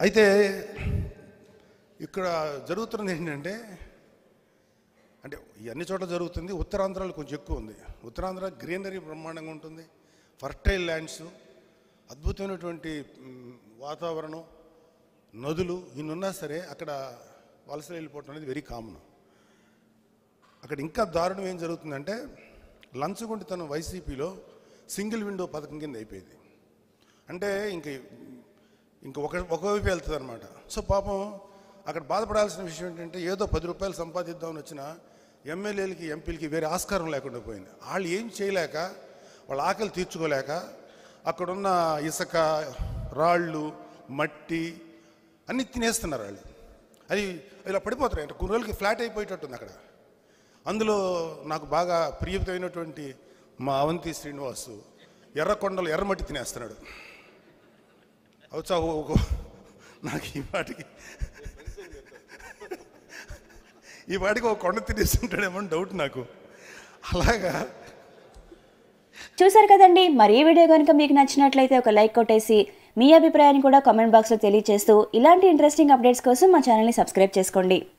అయితే ఇక్కడ జరుగుతున్నది ఏంటంటే అంటే ఈ అన్ని చోట్ల జరుగుతుంది ఉత్తరాంధ్రలో కొంచెం ఎక్కువ ఉంది ఉత్తరాంధ్ర గ్రీనరీ బ్రహ్మాండంగా ఉంటుంది ఫర్టైల్ ల్యాండ్స్ అద్భుతమైనటువంటి మ్, వాతావరణం నదులు ఇన్నున్నా సరే అక్కడ వలసలు వెళ్ళిపోవటం అనేది వెరీ కామన్ అక్కడ ఇంకా దారుణం ఏం జరుగుతుందంటే లంచగొండితనం వైసీపీలో సింగిల్ విండో పథకం కింద అయిపోయింది అంటే ఇంక ఇంక ఒక ఒకవైపు వెళ్తుంది అనమాట సో పాపం అక్కడ బాధపడాల్సిన విషయం ఏంటంటే ఏదో పది రూపాయలు సంపాదిద్దామని వచ్చిన ఎమ్మెల్యేలకి ఎంపీలకి వేరే ఆస్కారం లేకుండా పోయింది వాళ్ళు ఏం చేయలేక వాళ్ళ ఆకలి తీర్చుకోలేక అక్కడున్న ఇసుక రాళ్ళు మట్టి అన్నీ తినేస్తున్నారు వాళ్ళు అది ఇలా పడిపోతారు అంటే కొన్ని రోజులకి ఫ్లాట్ అయిపోయేటట్టుంది అక్కడ అందులో నాకు బాగా ప్రియమైనటువంటి మా అవంతి శ్రీనివాసు ఎర్రకొండలు ఎర్రమట్టి తినేస్తున్నాడు అవుచా ఓ- ఓ- నాకు ఈ వాటికి ఈ వాటికి ఒక కొండ తినేస్తుంటాడేమో అని డౌట్ నాకు అలాగా చూసారు కదండి మరి ఈ వీడియో కనుక మీకు నచ్చినట్లయితే ఒక లైక్ కొట్టేసి మీ అభిప్రాయాన్ని కూడా కామెంట్ బాక్స్లో తెలియజేస్తూ ఇలాంటి ఇంట్రెస్టింగ్ అప్డేట్స్ కోసం మా ఛానల్ని సబ్స్క్రైబ్ చేసుకోండి